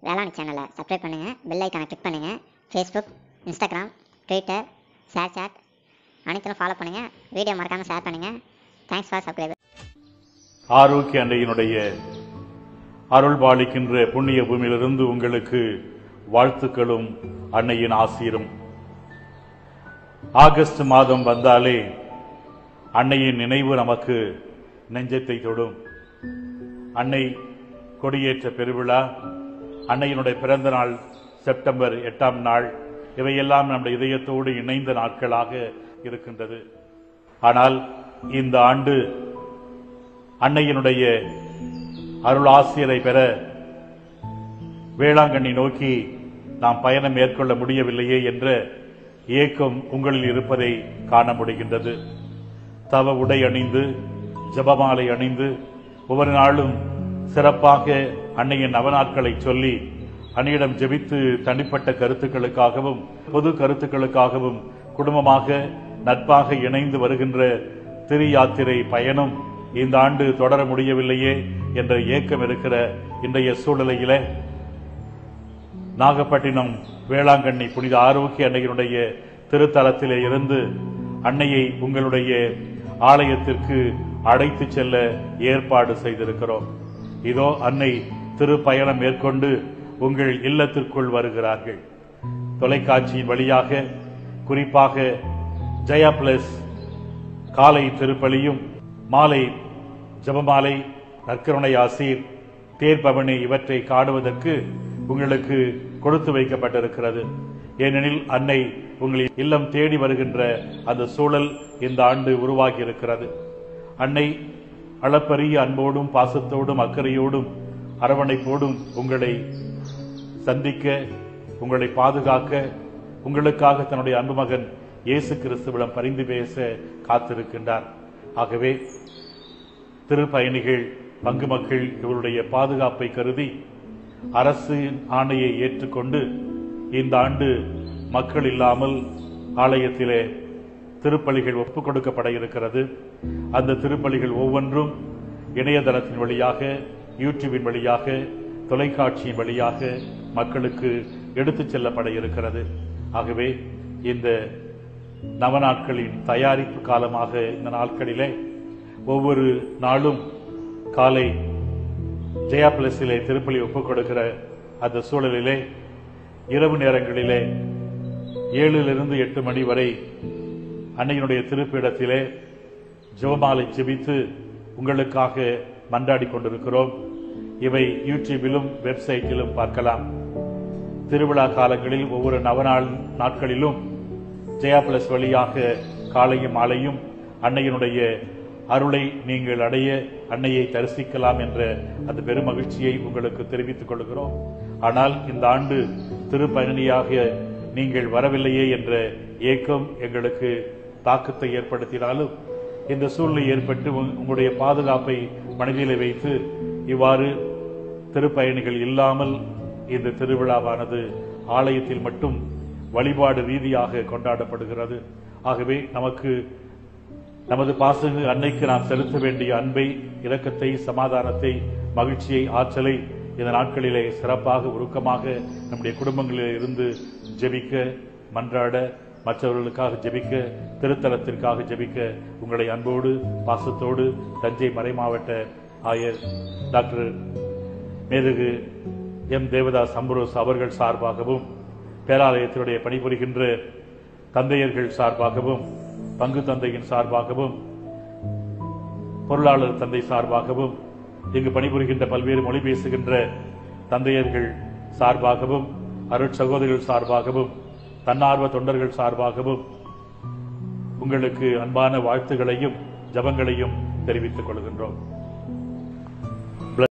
வேளாண் சேனலை சப்ஸ்கிரைப் பண்ணுங்கள் பெல் ஐக்கானை கிளிக் பண்ணுங்கள் Facebook Instagram Twitter ShareChat அனைத்திலும் ஃபாலோ பண்ணுங்கள் வீடியோ மறக்காமல் ஷேர் பண்ணுங்கள் தேங்க்ஸ் ஃபார் சப்ஸ்கிரைப் ஆரோக்கிய அன்னையினுடைய அருள் பாலிக்கின்ற புண்ணிய பூமியிலிருந்து உங்களுக்கு வாழ்த்துக்களும் அன்னையின் ஆசீரும் ஆகஸ்ட் மாதம் வந்தாலே அன்னையின் நினைவு நமக்கு நெஞ்சத்தை தொடும் அன்னை கொடியேற்ற பெருவிழா அன்னையினுடைய பிறந்த நாள் செப்டம்பர் எட்டாம் நாள் இவையெல்லாம் நம்முடைய இதயத்தோடு இணைந்த நாட்களாக இருக்கின்றது ஆனால் இந்த ஆண்டு அன்னையினுடைய அருள் ஆசிரியரை பெற வேளாங்கண்ணி நோக்கி நாம் பயணம் மேற்கொள்ள முடியவில்லையே என்ற ஏக்கம் உங்களில் இருப்பதை காண முடிகின்றது தவ உடை அணிந்து ஜபமாலை அணிந்து ஒவ்வொரு நாளும் சிறப்பாக அன்னையின் நவநாட்களை சொல்லி அன்னையிடம் ஜெபித்து தனிப்பட்ட கருத்துக்களுக்காகவும் பொது கருத்துக்களுக்காகவும் குடும்பமாக நட்பாக இணைந்து வருகின்ற திரு யாத்திரை பயணம் இந்த ஆண்டு தொடர முடியவில்லையே என்ற ஏக்கம் இருக்கிற இன்றைய சூழ்நிலையில நாகப்பட்டினம் வேளாங்கண்ணி புனித ஆரோக்கிய அன்னையினுடைய திருத்தலத்திலே இருந்து அன்னையை உங்களுடைய ஆலயத்திற்கு அழைத்து செல்ல ஏற்பாடு செய்திருக்கிறோம் இதோ அன்னை திருப்பயணம் மேற்கொண்டு உங்கள் இல்லத்திற்குள் வருகிறார்கள் தொலைக்காட்சியின் வழியாக குறிப்பாக ஜெயா பிளஸ் காலை திருப்பலியும் மாலை ஜபமாலை நற்கருணை ஆசீர் தேர்பவனி இவற்றை காணுவதற்கு உங்களுக்கு கொடுத்து வைக்கப்பட்டிருக்கிறது ஏனெனில் அன்னை உங்களை இல்லம் தேடி வருகின்ற அந்த சூழல் இந்த ஆண்டு உருவாகி இருக்கிறது அன்னை அளப்பரிய அன்போடும் பாசத்தோடும் அக்கறையோடும் அரவணைப்போடும் உங்களை சந்திக்க உங்களை பாதுகாக்க உங்களுக்காக தன்னுடைய அன்பு மகன் இயேசு கிறிஸ்துவிடம் பரிந்து பேச காத்திருக்கின்றார் ஆகவே திருப்பயணிகள் பங்கு மக்கள் இவருடைய பாதுகாப்பை கருதி அரசின் ஆணையை ஏற்றுக்கொண்டு இந்த ஆண்டு மக்கள் இல்லாமல் ஆலயத்திலே திருப்பலிகள் ஒப்புக் கொடுக்கப்பட இருக்கிறது அந்த திருப்பலிகள் ஒவ்வொன்றும் இணையதளத்தின் வழியாக யூடியூபின் வழியாக தொலைக்காட்சியின் வழியாக மக்களுக்கு எடுத்துச் செல்லப்பட இருக்கிறது ஆகவே இந்த நவநாட்களின் தயாரிப்பு காலமாக இந்த நாட்களிலே ஒவ்வொரு நாளும் காலை ஜெயா பிளஸிலே திருப்பலி ஒப்புக் கொடுக்கிற அந்த சூழலிலே இரவு நேரங்களிலே ஏழிலிருந்து எட்டு மணி வரை அன்னையினுடைய திருப்பீடத்திலே ஜெபமாலை ஜெபித்து உங்களுக்காக மன்றாடி கொண்டிருக்கிறோம் இவை யூடியூபிலும் வெப்சைட்டிலும் பார்க்கலாம் திருவிழா காலங்களில் ஒவ்வொரு நவநாள் நாட்களிலும் ஜெயா பிளஸ் வழியாக காலையும் மாலையும் அன்னையினுடைய அருளை நீங்கள் அடைய அன்னையை தரிசிக்கலாம் என்ற அந்த பெருமகிழ்ச்சியை உங்களுக்கு தெரிவித்துக் கொள்கிறோம் ஆனால் இந்த ஆண்டு திருப்பயணியாக நீங்கள் வரவில்லையே என்ற ஏக்கம் எங்களுக்கு தாக்கத்தை ஏற்படுத்தினாலும் இந்த சூழ்நிலை ஏற்பட்டு உங்க- உங்களுடைய பாதுகாப்பை மனதிலே வைத்து இவ்வாறு திருப்பயணிகள் இல்லாமல் இந்த திருவிழாவானது ஆலயத்தில் மட்டும் வழிபாடு ரீதியாக கொண்டாடப்படுகிறது ஆகவே நமக்கு நமது பாசகு அன்னைக்கு நாம் செலுத்த வேண்டிய அன்பை இரக்கத்தை சமாதானத்தை மகிழ்ச்சியை ஆற்றலை இந்த நாட்களிலே சிறப்பாக உருக்கமாக நம்முடைய குடும்பங்களில் இருந்து ஜெபிக்க மன்றாட மற்றவர்களுக்காக ஜெபிக்க திருத்தலத்திற்காக ஜெபிக்க உங்களை அன்போடு பாசத்தோடு தஞ்சை மறைமாவட்ட ஆயர் டாக்டர் மேதகு எம் தேவதாஸ் அம்பரோஸ் அவர்கள் சார்பாகவும் பேராலயத்தினுடைய பணிபுரிகின்ற தந்தையர்கள் சார்பாகவும் பங்கு தந்தையின் சார்பாகவும் பொருளாளர் தந்தை சார்பாகவும் இங்கு பணிபுரிகின்ற பல்வேறு மொழி பேசுகின்ற தந்தையர்கள் சார்பாகவும் அருட்சகோதரிகள் சார்பாகவும் தன்னார்வ தொண்டர்கள் சார்பாகவும் உங்களுக்கு அன்பான வாழ்த்துகளையும் ஜபங்களையும் தெரிவித்துக் கொள்கின்றோம்